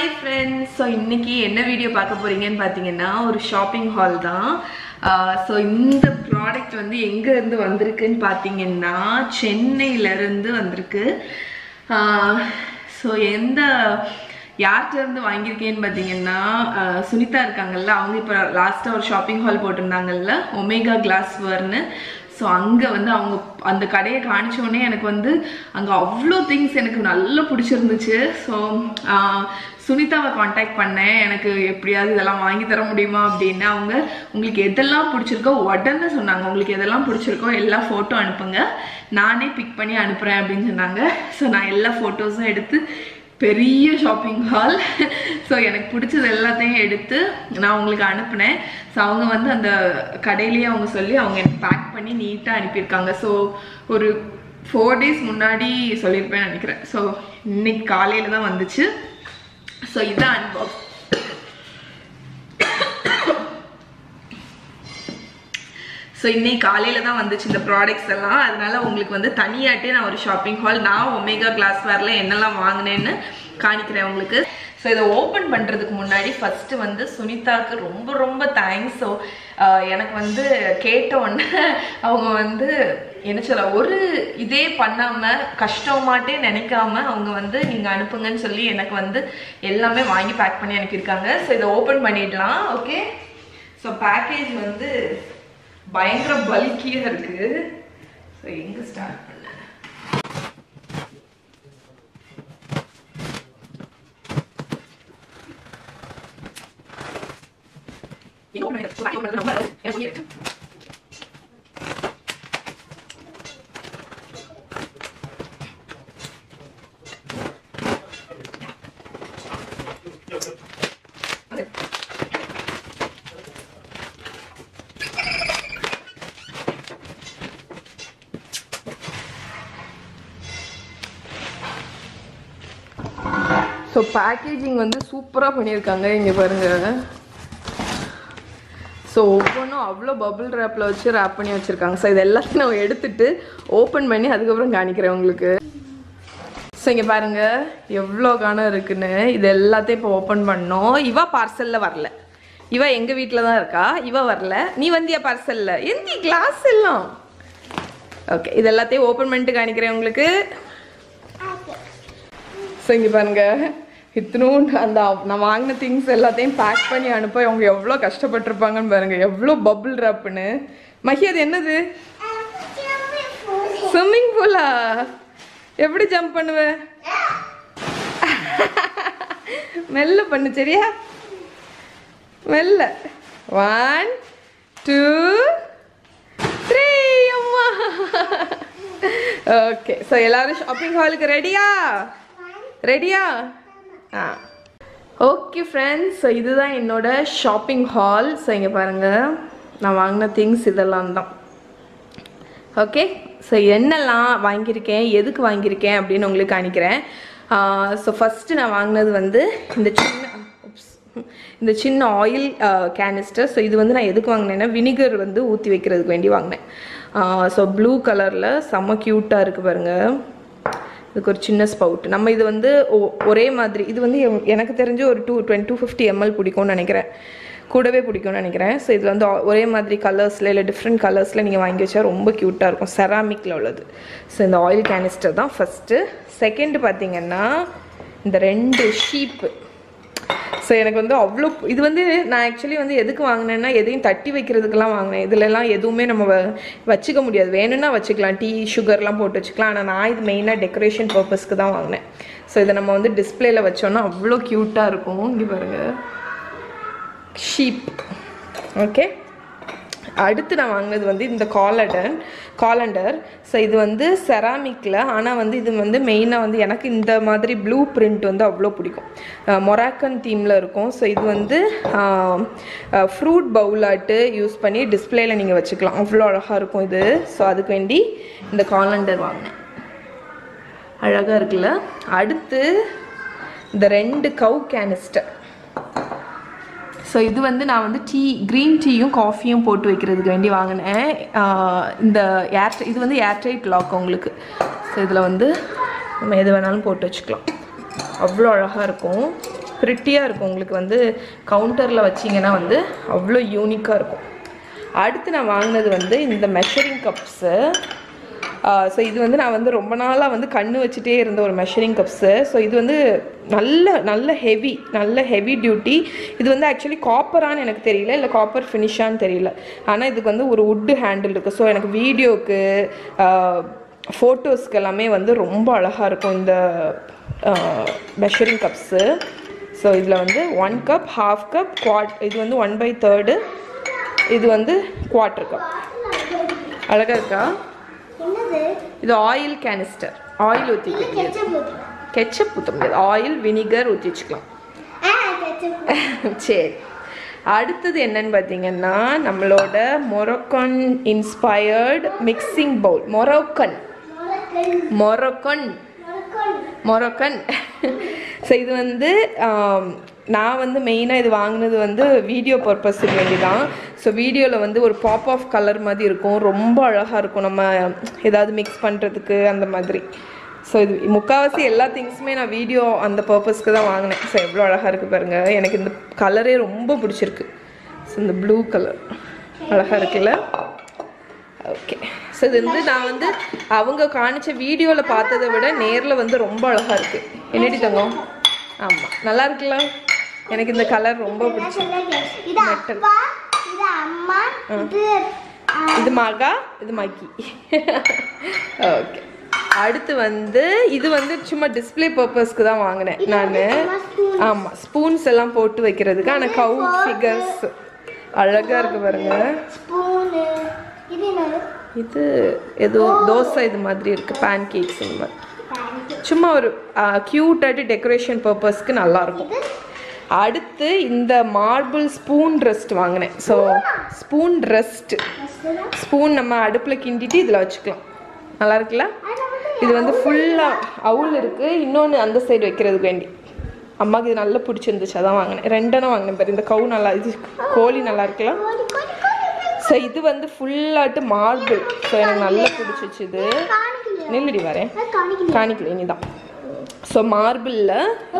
Hi friends so இன்னைக்கு என்ன video பார்க்க போறீங்கன்னு பார்த்தீங்கன்னா ஒரு ஷாப்பிங் ஹால் தான் ஸோ இந்த ப்ராடக்ட் வந்து எங்கே இருந்து வந்திருக்குன்னு பார்த்தீங்கன்னா சென்னையிலேருந்து வந்திருக்கு ஸோ எந்த யார்கிட்ட இருந்து வாங்கியிருக்கேன்னு பார்த்தீங்கன்னா ஆஹ் சுனிதா இருக்காங்கல்ல அவங்க இப்போ லாஸ்ட்டாக ஒரு ஷாப்பிங் ஹால் போட்டிருந்தாங்கல்ல ஒமேகா கிளாஸ் வர்னு ஸோ அங்கே வந்து அவங்க அந்த கடையை காணிச்ச உடனே எனக்கு வந்து அங்கே அவ்வளோ திங்ஸ் எனக்கு நல்லா பிடிச்சிருந்துச்சு ஸோ சுனிதாவை காண்டாக்ட் பண்ணேன் எனக்கு எப்படியாவது இதெல்லாம் வாங்கி தர முடியுமா அப்படின்னு அவங்க உங்களுக்கு எதெல்லாம் பிடிச்சிருக்கோ உடனே சொன்னாங்க உங்களுக்கு எதெல்லாம் பிடிச்சிருக்கோ எல்லா ஃபோட்டோ அனுப்புங்க நானே பிக் பண்ணி அனுப்புகிறேன் அப்படின்னு சொன்னாங்க ஸோ நான் எல்லா ஃபோட்டோஸும் எடுத்து பெரிய ஷாப்பிங் ஹால் ஸோ எனக்கு பிடிச்சது எல்லாத்தையும் எடுத்து நான் உங்களுக்கு அனுப்புனேன் ஸோ அவங்க வந்து அந்த கடையிலேயே அவங்க சொல்லி அவங்க எனக்கு பேக் பண்ணி நீட்டாக அனுப்பியிருக்காங்க ஸோ ஒரு ஃபோர் டேஸ் முன்னாடி சொல்லியிருப்பேன் நினைக்கிறேன் ஸோ இன்னைக்கு காலையில் தான் வந்துச்சு ஸோ இதான் அன்பாக்ஸ் ஸோ இன்னைக்கு காலையில் தான் வந்துச்சு இந்த ப்ராடக்ட்ஸ் எல்லாம் அதனால உங்களுக்கு வந்து தனியாட்டே நான் ஒரு ஷாப்பிங் ஹால் நான் ஒமேகா கிளாஸ் வேரில் என்னெல்லாம் வாங்கினேன்னு காணிக்கிறேன் உங்களுக்கு ஸோ இதை ஓப்பன் பண்ணுறதுக்கு முன்னாடி ஃபஸ்ட்டு வந்து சுனிதாவுக்கு ரொம்ப ரொம்ப தேங்க்ஸ் ஸோ எனக்கு வந்து கேட்ட உடனே அவங்க வந்து என்ன சொல்ல ஒரு இதே பண்ணாமல் கஷ்டமாட்டே நினைக்காம அவங்க வந்து நீங்கள் அனுப்புங்கன்னு சொல்லி எனக்கு வந்து எல்லாமே வாங்கி பேக் பண்ணி அனுப்பியிருக்காங்க ஸோ இதை ஓப்பன் பண்ணிடலாம் ஓகே ஸோ பேக்கேஜ் வந்து பயங்கர பல்கியாக இருக்கு ஸோ எங்கே ஸ்டார்ட் பண்ண ஸோ பேக்கேஜிங் வந்து சூப்பராக பண்ணியிருக்காங்க இங்கே பாருங்க ஸோ ஒவ்வொன்றும் அவ்வளோ பபுள் ரேப்பில் வச்சு ரேப் பண்ணி வச்சுருக்காங்க ஸோ இது எல்லாத்தையும் நான் எடுத்துட்டு ஓப்பன் பண்ணி அதுக்கப்புறம் காணிக்கிறேன் உங்களுக்கு ஸோ இங்கே பாருங்க எவ்வளோ காணம் இருக்குன்னு இது எல்லாத்தையும் இப்போ ஓப்பன் பண்ணோம் இவ பார்சலில் வரல இவ எங்கள் வீட்டில் தான் இருக்கா இவ வரல நீ வந்தியா பார்சலில் எந்தி கிளாஸ் எல்லாம் ஓகே இது எல்லாத்தையும் ஓப்பன் பண்ணிட்டு காணிக்கிறேன் உங்களுக்கு ஸோ இங்கே பாருங்க இத்தனோண்டு அந்த நான் வாங்கின திங்ஸ் எல்லாத்தையும் பேக் பண்ணி அனுப்ப அவங்க எவ்வளோ கஷ்டப்பட்டிருப்பாங்கன்னு பாருங்க எவ்வளோ பபுள் ரேப்புன்னு மஹி அது என்னது ஸ்விம்மிங் பூலா எப்படி ஜம்ப் பண்ணுவ மெல்ல பண்ணு சரியா மெல்ல ஒன் டூ த்ரீ அம்மா ஓகே ஸோ எல்லாரும் ஷாப்பிங் ஹாலுக்கு ரெடியா ரெடியா ஆ ஓகே ஃப்ரெண்ட்ஸ் ஸோ இதுதான் என்னோட ஷாப்பிங் ஹால் ஸோ இங்கே பாருங்கள் நான் வாங்கின திங்ஸ் இதெல்லாம் தான் ஓகே ஸோ என்னெல்லாம் வாங்கியிருக்கேன் எதுக்கு வாங்கியிருக்கேன் அப்படின்னு உங்களுக்கு காணிக்கிறேன் ஸோ ஃபஸ்ட்டு நான் வாங்கினது வந்து இந்த சின்ன oops, இந்த சின்ன ஆயில் கேனிஸ்டர் ஸோ இது வந்து நான் எதுக்கு வாங்கினேன்னா வினிகர் வந்து ஊற்றி வைக்கிறதுக்கு வேண்டி வாங்கினேன் ஸோ ப்ளூ கலரில் செம்ம க்யூட்டாக இருக்குது பாருங்கள் இதுக்கு ஒரு சின்ன ஸ்பவுட் நம்ம இது வந்து ஒ- ஒரே மாதிரி இது வந்து எ- எனக்கு தெரிஞ்சு ஒரு two twenty two fifty ML பிடிக்கும்னு நினைக்கிறேன் கூடவே பிடிக்கும்னு நினைக்கிறேன் ஸோ இதில் வந்து ஒ- ஒரே மாதிரி கலர்ஸில் இல்லை டிஃப்ரெண்ட் கலர்ஸில் நீங்கள் வாங்கி வச்சா ரொம்ப க்யூட்டாக இருக்கும் செராமிக்கில் உள்ளது ஸோ இந்த ஆயில் கேனிஸ்டர் தான் ஃபஸ்ட்டு செகண்ட் பார்த்தீங்கன்னா இந்த ரெண்டு ஷீப்பு ஸோ எனக்கு வந்து அவ்வளோ இது வந்து நான் ஆக்சுவலி வந்து எதுக்கு வாங்கினேன்னா எதையும் தட்டி வைக்கிறதுக்கெல்லாம் வாங்கினேன் இதுலலாம் எதுவுமே நம்ம வ- வச்சுக்க முடியாது வேணும்னா வச்சுக்கலாம் டீ சுகர்லாம் போட்டு வச்சுக்கலாம் ஆனால் நான் இது மெயினாக டெக்கரேஷன் பர்பஸ்க்கு தான் வாங்கினேன் ஸோ இதை நம்ம வந்து டிஸ்பிளேல வச்சோன்னா அவ்வளோ க்யூட்டாக இருக்கும் இங்கே பாருங்கள் ஷீப் ஓகே அடுத்து நான் வாங்கினது வந்து இந்த காலடன் காலண்டர் ஸோ இது வந்து செராமிக்கில் ஆனால் வந்து இது வந்து மெயினாக வந்து எனக்கு இந்த மாதிரி ப்ளூ பிரிண்ட் வந்து அவ்வளோ பிடிக்கும் மொராக்கன் தீமில் இருக்கும் ஸோ இது வந்து ஃப்ரூட் பவுலாட்டு யூஸ் பண்ணி டிஸ்பிளேல நீங்கள் வச்சுக்கலாம் அவ்வளோ அழகாக இருக்கும் இது ஸோ அதுக்கு வேண்டி இந்த காலண்டர் வாங்கினேன் அழகாக இருக்குல்ல அடுத்து இந்த ரெண்டு கவு கேனிஸ்டர் ஸோ இது வந்து நான் வந்து டீ க்ரீன் டீயும் காஃபியும் போட்டு வைக்கிறதுக்கு வேண்டி வாங்கினேன் ஆஹ் இந்த ஏர் இது வந்து ஏர்டைட் லாக் உங்களுக்கு ஸோ இதில் வந்து நம்ம எது வேணாலும் போட்டு வச்சுக்கலாம் அவ்வளோ அழகாக இருக்கும் ப்ரிட்டியாக இருக்கும் உங்களுக்கு வந்து கவுண்டரில் வச்சிங்கன்னா வந்து அவ்வளோ யூனிக்காக இருக்கும் அடுத்து நான் வாங்கினது வந்து இந்த மெஷரிங் கப்ஸு ஸோ இது வந்து நான் வந்து ரொம்ப நாளாக வந்து கண்ணு வச்சுட்டே இருந்த ஒரு மெஷரிங் கப்ஸு ஸோ இது வந்து நல்ல நல்ல ஹெவி நல்ல ஹெவி டியூட்டி இது வந்து ஆக்சுவலி காப்பரான்னு எனக்கு தெரியல இல்லை காப்பர் ஃபினிஷான்னு தெரியல ஆனால் இதுக்கு வந்து ஒரு உட்டு ஹேண்டில் இருக்குது ஸோ எனக்கு வீடியோக்கு ஃபோட்டோஸ்க்கு எல்லாமே வந்து ரொம்ப அழகாக இருக்கும் இந்த மெஷரிங் கப்ஸு ஸோ இதில் வந்து one cup half cup quart இது வந்து ஒன் பை தேர்டு இது வந்து குவார்ட்டர் கப் அழகாக இருக்கா என்னது இது ஆயில் கேனிஸ்டர் ஆயில் ஊற்றி கெச்சப் ஊத்துறேன். கெச்சப் ஊற்ற முடியாது ஆயில் வினிகர் ஊற்றி வச்சுக்கலாம் ஆ கெச்சப் சரி அடுத்தது என்னன்னு பார்த்தீங்கன்னா நம்மளோட Moroccan inspired mixing bowl Moroccan Moroccan Moroccan Moroccan Moroccan so இது வந்து ஆம், நான் வந்து மெயினாக இது வாங்கினது வந்து வீடியோ பர்பஸுக்கு வேண்டி தான் ஸோ வீடியோவில் வந்து ஒரு பாப் ஆஃப் கலர் மாதிரி இருக்கும் ரொம்ப அழகாக இருக்கும் நம்ம ஏதாவது மிக்ஸ் பண்ணுறதுக்கு அந்த மாதிரி ஸோ இது முக்கால்வாசி எல்லா திங்ஸுமே நான் வீடியோ அந்த பர்பஸ்க்கு தான் வாங்கினேன் ஸோ எவ்வளோ அழகாக இருக்குது பாருங்கள் எனக்கு இந்த கலரே ரொம்ப பிடிச்சிருக்கு ஸோ இந்த ப்ளூ கலர் அழகாக இருக்குல்ல ஓகே ஸோ இது வந்து நான் வந்து அவங்க காணிச்ச வீடியோவில் பார்த்ததை விட நேரில் வந்து ரொம்ப அழகாக இருக்குது என்னடி தங்கம் ஆமாம் நல்லா இருக்குல்ல எனக்கு இந்த கலர் ரொம்ப பிடிச்சி இது அப்பா இது அம்மா இது ஆ, இது மகா இது மக்கி ஓகே அடுத்து வந்து இது வந்து சும்மா டிஸ்ப்ளே பர்பஸ்க்கு தான் வாங்கினேன் நான் ஆமாம் ஸ்பூன்ஸ் எல்லாம் போட்டு வைக்கிறதுக்கு ஆனால் கவு ஃபிகர்ஸ் அழகாக இருக்கு பாருங்க ஸ்பூனு இது என்னது இது ஏதோ தோசை இது மாதிரி இருக்கு பேன் கேக்ஸ் இந்த மாதிரி சும்மா ஒரு க்யூட்டாட்டு டெக்கரேஷன் பர்பஸ்க்கு நல்லா இருக்கும் அடுத்து இந்த மார்பிள் ஸ்பூன் ரெஸ்ட் வாங்கினேன் ஸோ ஸ்பூன் ரெஸ்ட் ஸ்பூன் நம்ம அடுப்பில் கிண்டிட்டு இதில் வச்சுக்கலாம் நல்லா இருக்குல்ல இது வந்து ஃபுல்லாக அவுல் இருக்குது இன்னொன்று அந்த சைடு வைக்கிறதுக்கு வேண்டி அம்மாவுக்கு இது நல்லா பிடிச்சிருந்துச்சு அதான் வாங்கினேன் ரெண்டெண்ணம் வாங்கினேன் பாரு இந்த கவு நல்லா இது கோழி நல்லா இருக்குல்ல கோழி கோழி கோழி ஸோ இது வந்து ஃபுல்லாட்டு மார்பிள் ஸோ எனக்கு நல்லா பிடிச்சிச்சு இது காணிக்கலையா நில்லுடி வரேன் அது காணிக்கலையா காணிக்கல இனிதான் ஸோ மார்பிளில்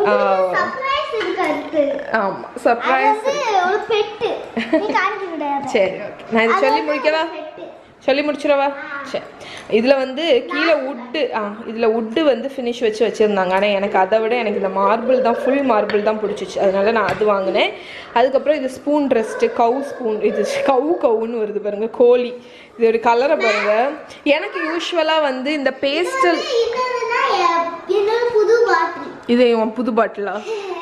சர்ப்ரைஸ் இருக்கு அதுக்கு ஆமாம் அது சர்ப்ரைஸ் வந்து ஒரு பெட்டு நீ காணிக்க விடாத சரி ஓகே நான் இது சொல்லி முடிக்கவா பெட்டு சொல்லி முடிச்சிடவா சரி இதில் வந்து கீழே உட்டு ஆ இதில் உட்டு வந்து ஃபினிஷ் வச்சு வச்சுருந்தாங்க ஆனால் எனக்கு அதை விட எனக்கு இந்த மார்பிள் தான் ஃபுல் மார்பிள் தான் பிடிச்சிச்சு அதனால நான் அது வாங்கினேன் அதுக்கப்புறம் இது ஸ்பூன் ரெஸ்ட்டு கவு ஸ்பூன் இது கவு கவுன்னு வருது பாருங்க கோழி இதோட கலரை பாருங்க எனக்கு யூஸ்வலாக வந்து இந்த பேஸ்டல் என்னதுன்னா என்னோட புது பாட்டில் இது உன் புது பாட்டிலா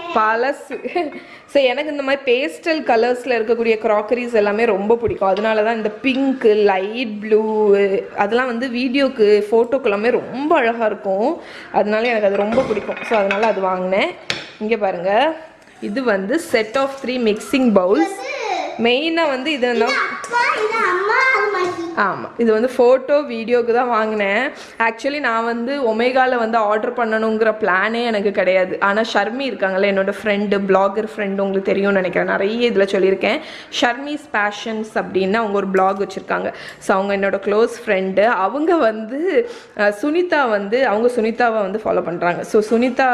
பழசு ஸோ எனக்கு இந்த மாதிரி பேஸ்டல் கலர்ஸில் இருக்கக்கூடிய க்ராக்கரிஸ் எல்லாமே ரொம்ப பிடிக்கும் அதனால தான் இந்த பிங்க்கு லைட் ப்ளூ அதெல்லாம் வந்து வீடியோக்கு ஃபோட்டோக்கு எல்லாமே ரொம்ப அழகாக இருக்கும் அதனால எனக்கு அது ரொம்ப பிடிக்கும் ஸோ அதனால அது வாங்கினேன் இங்கே பாருங்க இது வந்து set of three mixing bowls மெயினாக வந்து இது நான் அப்பா இது அம்மா அது மகி ஆமாம் இது வந்து ஃபோட்டோ வீடியோக்கு தான் வாங்கினேன் ஆக்சுவலி நான் வந்து ஒமேகாவில் வந்து ஆர்டர் பண்ணணுங்கிற பிளானே எனக்கு கிடையாது ஆனால் ஷர்மி இருக்காங்கல்ல என்னோட ஃப்ரெண்டு பிளாகர் ஃப்ரெண்டு உங்களுக்கு தெரியும்னு நினைக்கிறேன் நிறைய இதில் சொல்லியிருக்கேன் ஷர்மிஸ் பேஷன்ஸ் அப்படின்னு அவங்க ஒரு பிளாக் வச்சுருக்காங்க ஸோ அவங்க என்னோட க்ளோஸ் ஃப்ரெண்டு அவங்க வந்து அஹ், சுனிதா வந்து அவங்க சுனிதாவை வந்து ஃபாலோ பண்ணுறாங்க ஸோ சுனிதா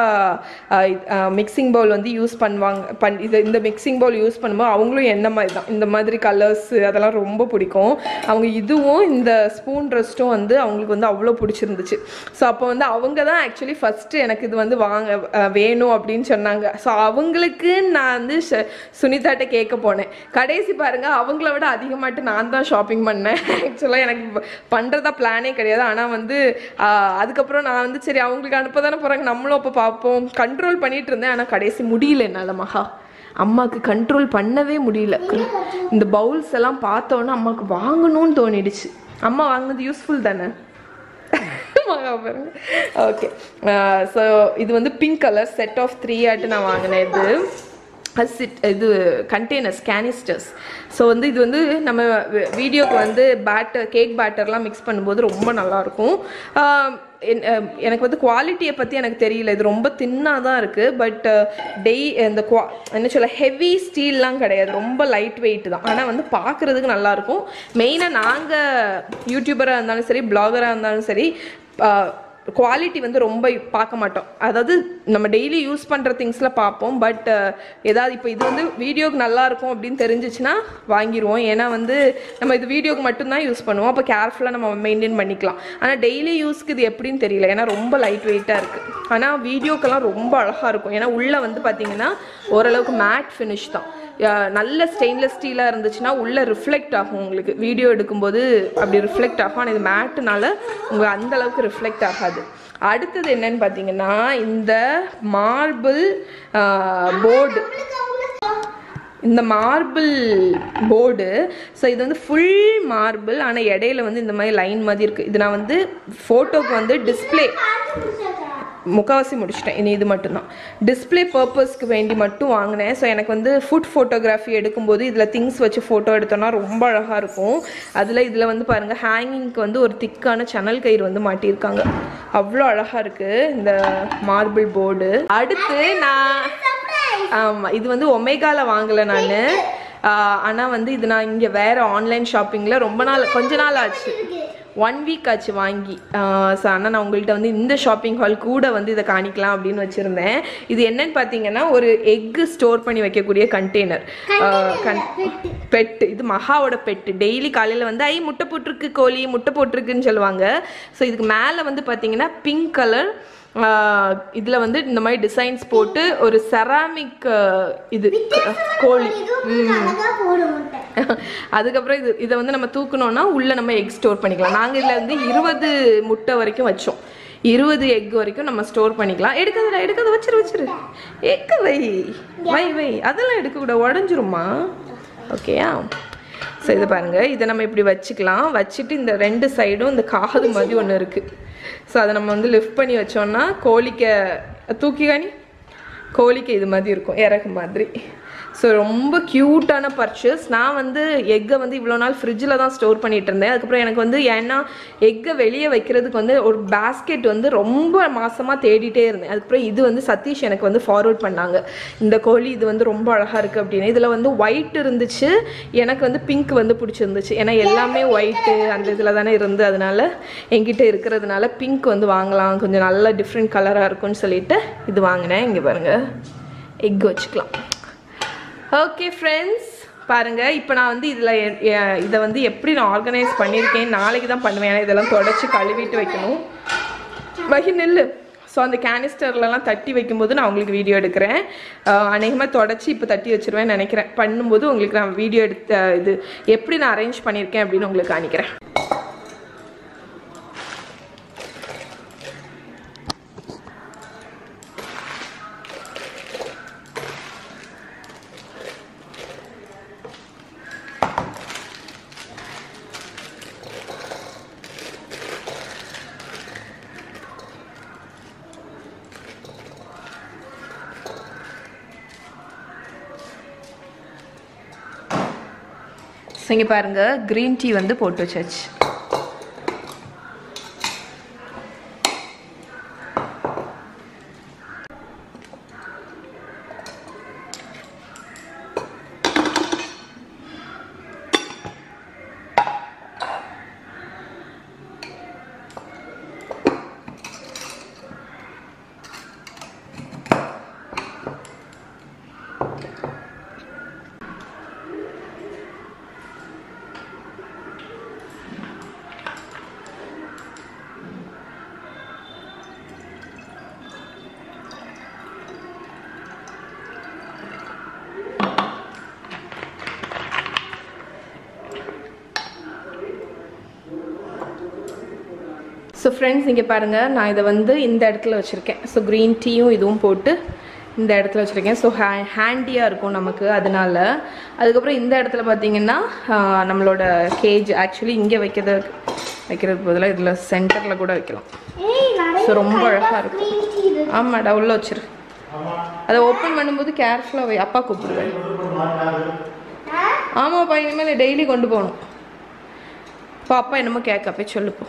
மிக்சிங் பவுல் வந்து யூஸ் பண்ணுவாங்க பண் இது இந்த மிக்சிங் பவுல் யூஸ் பண்ணும்போது அவங்களும் என்ன மாதிரி தான் இந்த மாதிரி கலர்ஸ் அதெல்லாம் ரொம்ப பிடிக்கும் அவங்க இதுவும் இந்த ஸ்பூன் ரெஸ்ட்டும் வந்து அவங்களுக்கு வந்து அவ்வளோ பிடிச்சிருந்துச்சு ஸோ அப்போ வந்து அவங்க தான் ஆக்சுவலி ஃபஸ்ட்டு எனக்கு இது வந்து வாங்க அஹ், வேணும் அப்படின்னு சொன்னாங்க ஸோ அவங்களுக்கு நான் வந்து ஷ- சுனிதாட்ட கேட்க போனேன் கடைசி பாருங்க அவங்கள விட அதிகமாட்டு நான் தான் ஷாப்பிங் பண்ணேன் ஆக்சுவலாக எனக்கு ப- பண்றதா பிளானே கிடையாது ஆனால் வந்து ஆஹ், அதுக்கப்புறம் நான் வந்து சரி அவங்களுக்கு அனுப்ப தானே போகிறாங்க நம்மளும் அப்போ பார்ப்போம் கண்ட்ரோல் பண்ணிட்டு இருந்தேன் ஆனால் கடைசி முடியல என்னால் மகா அம்மாவுக்கு கண்ட்ரோல் பண்ணவே முடியல இந்த பவுல்ஸ் எல்லாம் பார்த்தோன்னே அம்மாவுக்கு வாங்கணும்னு தோணிடுச்சு அம்மா வாங்கினது யூஸ்ஃபுல் தானே மகா பாருங்க ஓகே ஸோ இது வந்து pink colour set of three ஆட்டு நான் வாங்கினேன் இது அது சிட் இது கண்டெய்னர்ஸ் கேனிஸ்டர்ஸ் ஸோ வந்து இது வந்து நம்ம வீடியோக்கு வந்து பேட்டர் கேக் பேட்டர்லாம் மிக்ஸ் பண்ணும்போது ரொம்ப நல்லாயிருக்கும் எனக்கு வந்து குவாலிட்டியை பற்றி எனக்கு தெரியல இது ரொம்ப தின்னாக தான் இருக்குது பட் டெய் இந்த குவா என்ன சொல்ல ஹெவி ஸ்டீல்லாம் கிடையாது ரொம்ப லைட் வெயிட் தான் ஆனால் வந்து பார்க்குறதுக்கு நல்லாயிருக்கும் மெயினாக நாங்கள் யூடியூபராக இருந்தாலும் சரி பிளாகராக இருந்தாலும் சரி குவாலிட்டி வந்து ரொம்ப பார்க்க மாட்டோம் அதாவது நம்ம டெய்லி யூஸ் பண்ணுற திங்ஸில் பார்ப்போம் பட் ஏதாவது இப்போ இது வந்து வீடியோக்கு நல்லா இருக்கும் அப்படின்னு தெரிஞ்சிச்சுன்னா வாங்கிடுவோம் ஏன்னா வந்து நம்ம இது வீடியோக்கு மட்டும்தான் யூஸ் பண்ணுவோம் அப்போ கேர்ஃபுல்லாக நம்ம மெயின்டைன் பண்ணிக்கலாம் ஆனால் டெய்லி யூஸ்க்கு இது எப்படின்னு தெரியல ஏன்னா ரொம்ப லைட் வெயிட்டாக இருக்குது ஆனால் வீடியோக்கெல்லாம் ரொம்ப அழகாக இருக்கும் ஏன்னா உள்ளே வந்து பார்த்தீங்கன்னா ஓரளவுக்கு மேட் ஃபினிஷ் தான் அஹ் நல்ல ஸ்டெயின்லெஸ் ஸ்டீலாக இருந்துச்சுன்னா உள்ளே ரிஃப்ளெக்ட் ஆகும் உங்களுக்கு வீடியோ எடுக்கும்போது அப்படி ரிஃப்ளெக்ட் ஆகும் ஆனால் இது மேட்டுனால உங்களுக்கு அந்த அளவுக்கு ரிஃப்ளெக்ட் ஆகாது அடுத்தது என்னன்னு பார்த்தீங்கன்னா இந்த மார்பிள் போர்டு இந்த மார்பிள் போர்டு ஸோ இது வந்து ஃபுல் மார்பிள் ஆனால் இடையில வந்து இந்த மாதிரி லைன் மாதிரி இருக்குது இது நான் வந்து ஃபோட்டோக்கு வந்து டிஸ்ப்ளே முக்காவாசி முடிச்சிட்டேன் இனி இது மட்டும்தான் டிஸ்ப்ளே பர்பஸ்க்கு வேண்டி மட்டும் வாங்கினேன் ஸோ எனக்கு வந்து ஃபுட் ஃபோட்டோகிராஃபி எடுக்கும்போது இதில் திங்ஸ் வச்சு ஃபோட்டோ எடுத்தோம்னா ரொம்ப அழகாக இருக்கும் அதில் இதில் வந்து பாருங்கள் ஹேங்கிங்க்கு வந்து ஒரு திக்கான சன்னல் கயிறு வந்து மாட்டியிருக்காங்க அவ்வளோ அழகாக இருக்குது இந்த மார்பிள் போர்டு அடுத்து நான் ஆமாம் இது வந்து ஒமேகால வாங்கலை நான் ஆனால் வந்து இது நான் இங்கே வேறு ஆன்லைன் ஷாப்பிங்கில் ரொம்ப நாள் கொஞ்ச நாள் ஆச்சு ஒன் வீக் ஆச்சு வாங்கி ஸோ ஆனால் நான் உங்கள்கிட்ட வந்து இந்த ஷாப்பிங் ஹால் கூட வந்து இதை காணிக்கலாம் அப்படின்னு வச்சுருந்தேன் இது என்னன்னு பார்த்தீங்கன்னா ஒரு எக்கு ஸ்டோர் பண்ணி வைக்கக்கூடிய கண்டெய்னர் கன் பெட்டு இது மகாவோட பெட்டு டெய்லி காலையில் வந்து ஐ முட்டை போட்டிருக்கு கோழி முட்டை போட்டிருக்குன்னு சொல்லுவாங்க ஸோ இதுக்கு மேலே வந்து பார்த்தீங்கன்னா பிங்க் கலர் இதில் வந்து இந்த மாதிரி டிசைன்ஸ் போட்டு ஒரு செராமிக் இது கோழி அழகா போட முட்டை அதுக்கப்புறம் இது இதை வந்து நம்ம தூக்கணும்னா உள்ளே நம்ம எக் ஸ்டோர் பண்ணிக்கலாம் நாங்கள் இதில் வந்து இருபது முட்டை வரைக்கும் வச்சோம் இருபது எக் வரைக்கும் நம்ம ஸ்டோர் பண்ணிக்கலாம் எடுக்காதடா எடுக்காத வச்சிரு வச்சிரு எக்க வை வை வை அதெல்லாம் எடுக்கக்கூடாது உடஞ்சிருமா ஓகேயா ஸோ இது பாருங்க இதை நம்ம இப்படி வச்சுக்கலாம் வச்சுட்டு இந்த ரெண்டு சைடும் இந்த காது மாதிரி ஒன்று இருக்குது ஸோ அதை நம்ம வந்து லிஃப்ட் பண்ணி வச்சோம்னா கோழிக்க தூக்கி காணி கோழிக்கு இது மாதிரி இருக்கும் இறகு மாதிரி ஸோ ரொம்ப க்யூட்டான பர்ச்சேஸ் நான் வந்து எக்கை வந்து இவ்வளோ நாள் ஃப்ரிட்ஜில் தான் ஸ்டோர் பண்ணிட்டு இருந்தேன் அதுக்கப்புறம் எனக்கு வந்து ஏன்னா எக்கை வெளியே வைக்கிறதுக்கு வந்து ஒரு பேஸ்கெட் வந்து ரொம்ப மாசமாக தேடிட்டே இருந்தேன் அதுக்கப்புறம் இது வந்து சதீஷ் எனக்கு வந்து ஃபார்வர்ட் பண்ணாங்க இந்த கோழி இது வந்து ரொம்ப அழகாக இருக்குது அப்படின்னு இதில் வந்து ஒயிட் இருந்துச்சு எனக்கு வந்து பிங்க் வந்து பிடிச்சிருந்துச்சு ஏன்னா எல்லாமே ஒயிட்டு அந்த இதில் தானே இருந்து அதனால என்கிட்ட இருக்கிறதுனால பிங்க் வந்து வாங்கலாம் கொஞ்சம் நல்ல டிஃப்ரெண்ட் கலராக இருக்கும்னு சொல்லிட்டு இது வாங்கினேன் இங்கே பாருங்கள் எக் வச்சுக்கலாம் ஓகே ஃப்ரெண்ட்ஸ் பாருங்க இப்போ நான் வந்து இதில் இதை வந்து எப்படி நான் ஆர்கனைஸ் பண்ணியிருக்கேன் நாளைக்கு தான் பண்ணுவேன் ஏன்னா இதெல்லாம் தொடச்சி கழுவிட்டு வைக்கணும் வகி நெல்லு ஸோ அந்த கேனிஸ்டர்லலாம் தட்டி வைக்கும்போது நான் உங்களுக்கு வீடியோ எடுக்கிறேன் அநேகமாக தொடச்சி இப்போ தட்டி வச்சிருவேன் நினைக்கிறேன் பண்ணும்போது உங்களுக்கு நான் வீடியோ எடுத்த இது எப்படி நான் அரேஞ்ச் பண்ணியிருக்கேன் அப்படின்னு உங்களுக்கு காணிக்கிறேன் ஸோ இங்கே பாருங்கள் க்ரீன் டீ வந்து போட்டு வச்சாச்சு ஸோ ஃப்ரெண்ட்ஸ் இங்கே பாருங்கள் நான் இதை வந்து இந்த இடத்துல வச்சுருக்கேன் ஸோ க்ரீன் டீயும் இதுவும் போட்டு இந்த இடத்துல வச்சுருக்கேன் ஸோ ஹே ஹேண்டியாக இருக்கும் நமக்கு அதனால அதுக்கப்புறம் இந்த இடத்துல பார்த்தீங்கன்னா ஆஹ், நம்மளோட கேஜ் ஆக்சுவலி இங்கே வைக்கிறது வைக்கிறது பதிலாக இதில் சென்டரில் கூட வைக்கலாம் ஏய் நிறைய ஸோ ரொம்ப அழகாக இருக்கும் green tea இருக்கு. ஆமாடா உள்ள வச்சிரு அதை ஓப்பன் பண்ணும்போது கேர்ஃபுல்லாக வை அப்பா கூப்பிடுவேன் ஆ? ஆமாப்பா இனிமேல் டெய்லி கொண்டு போகணும் இப்போ அப்பா என்னமோ கேட்க போய் சொல்லுப்போ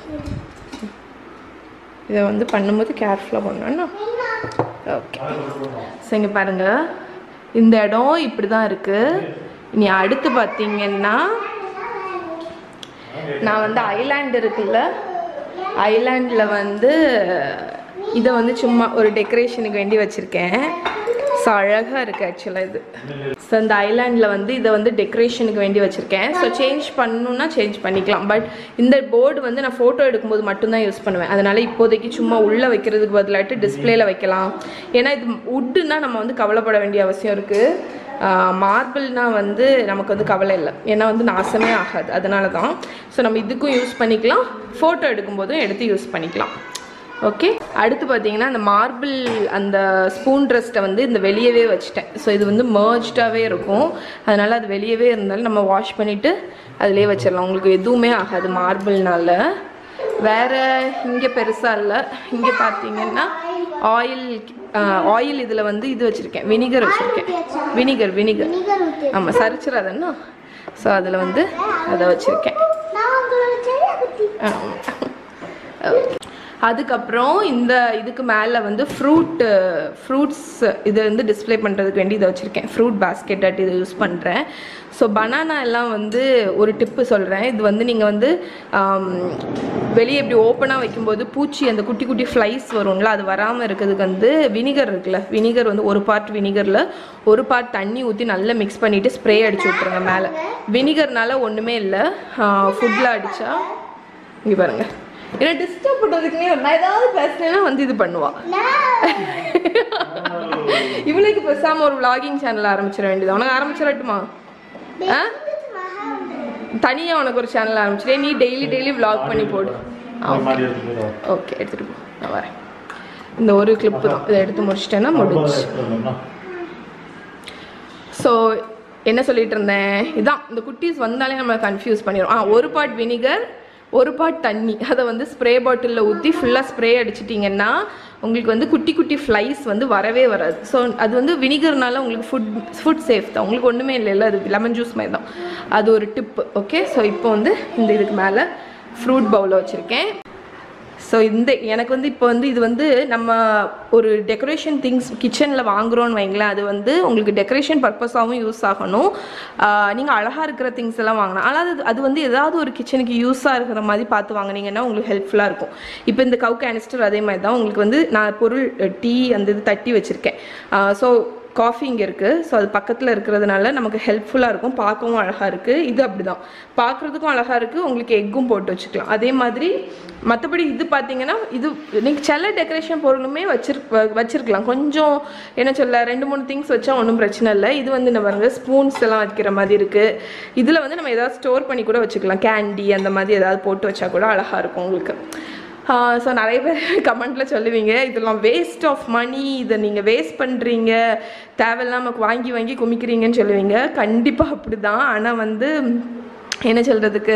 இதை வந்து பண்ணும்போது கேர்ஃபுல்லாக பண்ணணும் ஓகே ஸோ இங்கே பாருங்கள் இந்த இடம் இப்படி தான் இருக்குது இனி அடுத்து பார்த்தீங்கன்னா நான் வந்து ஐலாண்ட் இருக்குல்ல ஐலாண்டில் வந்து இதை வந்து சும்மா ஒரு டெக்கரேஷனுக்கு வேண்டி வச்சுருக்கேன் ஸோ அழகாக இருக்குது ஆக்சுவலாக இது ஸோ இந்த ஐலாண்டில் வந்து இதை வந்து டெக்கரேஷனுக்கு வேண்டி வச்சுருக்கேன் ஸோ சேஞ்ச் பண்ணணுன்னா சேஞ்ச் பண்ணிக்கலாம் பட் இந்த போர்டு வந்து நான் ஃபோட்டோ எடுக்கும்போது மட்டும்தான் யூஸ் பண்ணுவேன் அதனால் இப்போதைக்கு சும்மா உள்ளே வைக்கிறதுக்கு பதிலாட்டு டிஸ்பிளேல வைக்கலாம் ஏன்னா இது உட்டுன்னா நம்ம வந்து கவலைப்பட வேண்டிய அவசியம் இருக்குது மார்பிள்னா வந்து நமக்கு வந்து கவலை இல்லை ஏன்னா வந்து நாசமே ஆகாது அதனால தான் ஸோ நம்ம இதுக்கும் யூஸ் பண்ணிக்கலாம் ஃபோட்டோ எடுக்கும்போதும் எடுத்து யூஸ் பண்ணிக்கலாம் ஓகே அடுத்து பார்த்தீங்கன்னா அந்த மார்பிள் அந்த ஸ்பூன் ரெஸ்ட்டை வந்து இந்த வெளியவே வச்சுட்டேன் ஸோ இது வந்து மர்ஜ்டாகவே இருக்கும் அதனால் அது வெளியவே இருந்தாலும் நம்ம வாஷ் பண்ணிவிட்டு அதிலே வச்சிடலாம் உங்களுக்கு எதுவுமே ஆகாது மார்பிள்னால வேறு இங்கே பெருசாக இல்லை இங்கே பார்த்தீங்கன்னா ஆயில் ஆயில் இதில் வந்து இது வச்சுருக்கேன் வினிகர் வச்சுருக்கேன் வினிகர் வினிகர் வினிகர் ஊத்து ஆமாம் சரிச்சிடாதன்னா ஸோ அதில் வந்து அதை வச்சுருக்கேன் நான் உங்களோட செடியை குத்தி ஓகே அதுக்கப்புறம் இந்த இதுக்கு மேலே வந்து ஃப்ரூட் ஃப்ரூட்ஸ் இதை வந்து டிஸ்ப்ளே பண்ணுறதுக்கு வேண்டி இதை வச்சுருக்கேன் ஃப்ரூட் பாஸ்கெட் அட் இதை யூஸ் பண்ணுறேன் ஸோ பனானா எல்லாம் வந்து ஒரு டிப்பு சொல்கிறேன் இது வந்து நீங்கள் வந்து ஆம், வெளியே இப்படி ஓப்பனாக வைக்கும்போது பூச்சி அந்த குட்டி குட்டி ஃப்ளைஸ் வரும்ல அது வராமல் இருக்கிறதுக்கு வந்து வினிகர் இருக்குல்ல வினிகர் வந்து ஒரு பார்ட் வினிகரில் ஒரு பார்ட் தண்ணி ஊற்றி நல்லா மிக்ஸ் பண்ணிவிட்டு ஸ்ப்ரே அடிச்சு விட்ருங்க மேலே வினிகர்னால ஒன்றுமே இல்லை ஃபுட்டில் அடித்தா இங்கே பாருங்க என்ன டிஸ்டர்ப் பண்ணுறதுக்குனே நான் ஏதாவது பேசினேன்னா வந்து இது பண்ணுவா இவளுக்கு பேசாம ஒரு vlogging சேனல் ஆரம்பிச்சிட வேண்டியது உனக்கு ஆரம்பிச்சிடட்டுமா ஆ தனியா உனக்கு ஒரு சேனல் ஆரம்பிச்சிட்டே நீ டெய்லி டெய்லி vlog பண்ணி போடு ஓகே எடுத்துட்டு போ நான் வரேன் இந்த ஒரு கிளிப்பு தான் இதை எடுத்து முடிச்சிட்டேன்னா முடிஞ்சு ஸோ என்ன சொல்லிட்டு இருந்தேன் இதான் இந்த குட்டீஸ் வந்தாலே நம்ம கன்ஃபியூஸ் பண்ணிடும் ஆ ஒரு பார்ட் வினிகர் ஒரு பார்ட் தண்ணி அதை வந்து ஸ்ப்ரே பாட்டிலில் ஊற்றி ஃபுல்லாக ஸ்ப்ரே அடிச்சிட்டிங்கன்னா உங்களுக்கு வந்து குட்டி குட்டி ஃப்ளைஸ் வந்து வரவே வராது ஸோ அது வந்து வினிகர்னால உங்களுக்கு ஃபுட் ஃபுட் சேஃப் தான் உங்களுக்கு ஒன்றுமே இல்லைல்ல அது லெமன் ஜூஸ் மாதிரி தான் அது ஒரு டிப்பு ஓகே ஸோ இப்போ வந்து இந்த இதுக்கு மேலே ஃப்ரூட் பவுலில் வச்சுருக்கேன் ஸோ இந்த எனக்கு வந்து இப்போ வந்து இது வந்து நம்ம ஒரு டெக்கரேஷன் திங்ஸ் கிச்சனில் வாங்குறோன்னு வைங்களேன் அது வந்து உங்களுக்கு டெக்கரேஷன் பர்பஸாகவும் யூஸ் ஆகணும் நீங்கள் அழகாக இருக்கிற திங்ஸ் எல்லாம் வாங்கணும் ஆனால் அது அது வந்து ஏதாவது ஒரு கிச்சனுக்கு யூஸாக இருக்கிற மாதிரி பார்த்து வாங்குனீங்கன்னா உங்களுக்கு ஹெல்ப்ஃபுல்லாக இருக்கும் இப்போ இந்த கவு கேனிஸ்டர் அதே மாதிரி தான் உங்களுக்கு வந்து நான் பொருள் டீ அந்த இது தட்டி வச்சுருக்கேன் ஸோ காஃபி இங்கே இருக்குது ஸோ அது பக்கத்தில் இருக்கிறதுனால நமக்கு ஹெல்ப்ஃபுல்லாக இருக்கும் பார்க்கவும் அழகாக இருக்குது இது அப்படி தான் பார்க்குறதுக்கும் அழகாக இருக்குது உங்களுக்கு எக்கும் போட்டு வச்சுக்கலாம் அதே மாதிரி மற்றபடி இது பார்த்தீங்கன்னா இது நீங்கள் சில டெக்கரேஷன் பொருளுமே வச்சிரு வ- வச்சிருக்கலாம் கொஞ்சம் என்ன சொல்ல ரெண்டு மூணு திங்ஸ் வச்சா ஒன்றும் பிரச்சனை இல்லை இது வந்து என்ன பாருங்க ஸ்பூன்ஸ் எல்லாம் வைக்கிற மாதிரி இருக்குது இதில் வந்து நம்ம ஏதாவது ஸ்டோர் பண்ணி கூட வச்சுக்கலாம் கேண்டி அந்த மாதிரி ஏதாவது போட்டு வச்சா கூட அழகாக இருக்கும் உங்களுக்கு ஸோ நிறைய பேர் கமெண்ட்டில் சொல்லுவீங்க இதெல்லாம் வேஸ்ட் ஆஃப் மணி இதை நீங்கள் வேஸ்ட் பண்ணுறீங்க தேவையில்லாம வாங்கி வாங்கி குமிக்கிறீங்கன்னு சொல்லுவீங்க கண்டிப்பாக அப்படி தான் ஆனால் வந்து என்ன சொல்கிறதுக்கு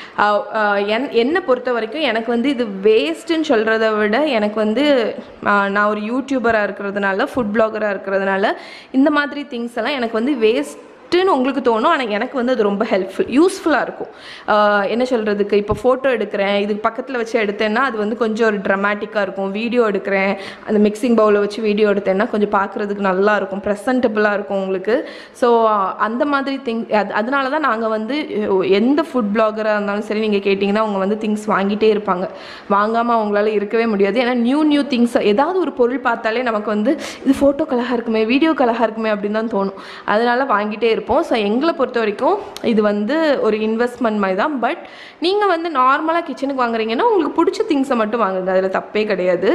என் என்னை பொறுத்த வரைக்கும் எனக்கு வந்து இது வேஸ்ட்டுன்னு சொல்கிறத விட எனக்கு வந்து ஆஹ், நான் ஒரு யூடியூபராக இருக்கிறதுனால ஃபுட் பிளாகராக இருக்கிறதுனால இந்த மாதிரி திங்ஸ் எல்லாம் எனக்கு வந்து வேஸ்ட் ன்னு உங்களுக்கு தோணும் ஆனால் எனக்கு வந்து அது ரொம்ப ஹெல்ப்ஃபுல் யூஸ்ஃபுல்லாக இருக்கும் ஆஹ் என்ன சொல்கிறதுக்கு இப்போ ஃபோட்டோ எடுக்கிறேன் இதுக்கு பக்கத்தில் வச்சு எடுத்தேன்னா அது வந்து கொஞ்சம் ஒரு ட்ரமாட்டிக்காக இருக்கும் வீடியோ எடுக்கிறேன் அந்த மிக்சிங் பவுலில் வச்சு வீடியோ எடுத்தேன்னா கொஞ்சம் பார்க்குறதுக்கு நல்லா இருக்கும் ப்ரெசன்டபுளாக இருக்கும் உங்களுக்கு ஸோ அந்த மாதிரி திங் அது அதனால தான் நாங்கள் வந்து அஹ், எந்த ஃபுட் பிளாகராக இருந்தாலும் சரி நீங்கள் கேட்டிங்கன்னா அவங்க வந்து திங்ஸ் வாங்கிட்டே இருப்பாங்க வாங்காமல் அவங்களால இருக்கவே முடியாது ஏன்னா நியூ நியூ திங்ஸ் ஏதாவது ஒரு பொருள் பார்த்தாலே நமக்கு வந்து இது ஃபோட்டோ அழகாக இருக்குமே வீடியோ அழகாக இருக்குமே அப்படின்னு தான் தோணும் அதனால வாங்கிட்டே இருப்போம் ஸோ எங்களை பொறுத்த வரைக்கும் இது வந்து ஒரு இன்வெஸ்ட்மெண்ட் மாதிரி தான் பட் நீங்கள் வந்து நார்மலாக கிச்சனுக்கு வாங்குறீங்கன்னா உங்களுக்கு பிடிச்ச திங்ஸை மட்டும் வாங்குங்க அதில் தப்பே கிடையாது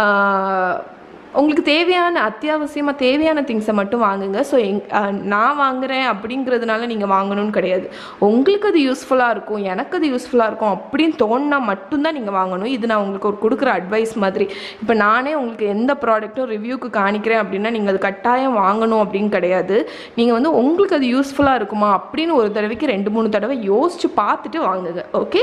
ஆஹ் உங்களுக்கு தேவையான அத்தியாவசியமாக தேவையான திங்ஸை மட்டும் வாங்குங்க ஸோ எங் அஹ் நான் வாங்குறேன் அப்படிங்கிறதுனால நீங்கள் வாங்கணும்னு கிடையாது உங்களுக்கு அது யூஸ்ஃபுல்லாக இருக்கும் எனக்கு அது யூஸ்ஃபுல்லாக இருக்கும் அப்படின்னு தோணுனா மட்டும்தான் நீங்கள் வாங்கணும் இது நான் உங்களுக்கு ஒரு கொடுக்குற அட்வைஸ் மாதிரி இப்போ நானே உங்களுக்கு எந்த ப்ராடக்ட்டும் ரிவ்யூக்கு காணிக்கிறேன் அப்படின்னா நீங்கள் அது கட்டாயம் வாங்கணும் அப்படின்னு கிடையாது நீங்கள் வந்து உங்களுக்கு அது யூஸ்ஃபுல்லாக இருக்குமா அப்படின்னு ஒரு தடவைக்கு ரெண்டு மூணு தடவை யோசிச்சு பார்த்துட்டு வாங்குங்க ஓகே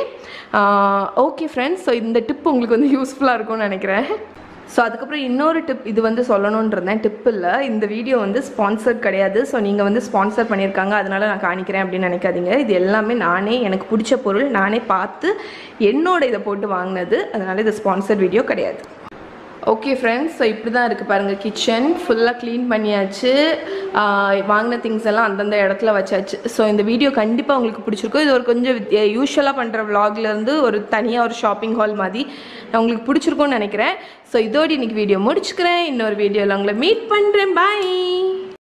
ஓகே ஃப்ரெண்ட்ஸ் ஸோ இந்த டிப் உங்களுக்கு வந்து யூஸ்ஃபுல்லாக இருக்கும்னு நினைக்கிறேன் ஸோ அதுக்கப்புறம் இன்னொரு டிப் இது வந்து சொல்லணும்னு இருந்தேன் டிப் இல்லை இந்த வீடியோ வந்து ஸ்பான்சர்ட் கிடையாது ஸோ நீங்கள் வந்து ஸ்பான்சர் பண்ணியிருக்காங்க அதனால நான் காணிக்கிறேன் அப்படின்னு நினைக்காதீங்க இது எல்லாமே நானே எனக்கு பிடிச்ச பொருள் நானே பார்த்து என்னோட இதை போட்டு வாங்கினது அதனால இது ஸ்பான்சர் வீடியோ கிடையாது ஓகே ஃப்ரெண்ட்ஸ் ஸோ இப்படி தான் இருக்குது பாருங்கள் கிச்சன் ஃபுல்லாக க்ளீன் பண்ணியாச்சு ஆஹ் வாங்கின திங்ஸ் எல்லாம் அந்தந்த இடத்துல வச்சாச்சு ஸோ இந்த வீடியோ கண்டிப்பாக உங்களுக்கு பிடிச்சிருக்கும் இது ஒரு கொஞ்சம் யூஸ்வலாக பண்ணுற vlogலேருந்து ஒரு தனியாக ஒரு ஷாப்பிங் ஹால் மாதிரி நான் உங்களுக்கு பிடிச்சிருக்கும்னு நினைக்கிறேன் ஸோ இதோடு இன்னைக்கு வீடியோ முடிச்சுக்கிறேன் இன்னொரு வீடியோவில் உங்களை மீட் பண்ணுறேன் பாய்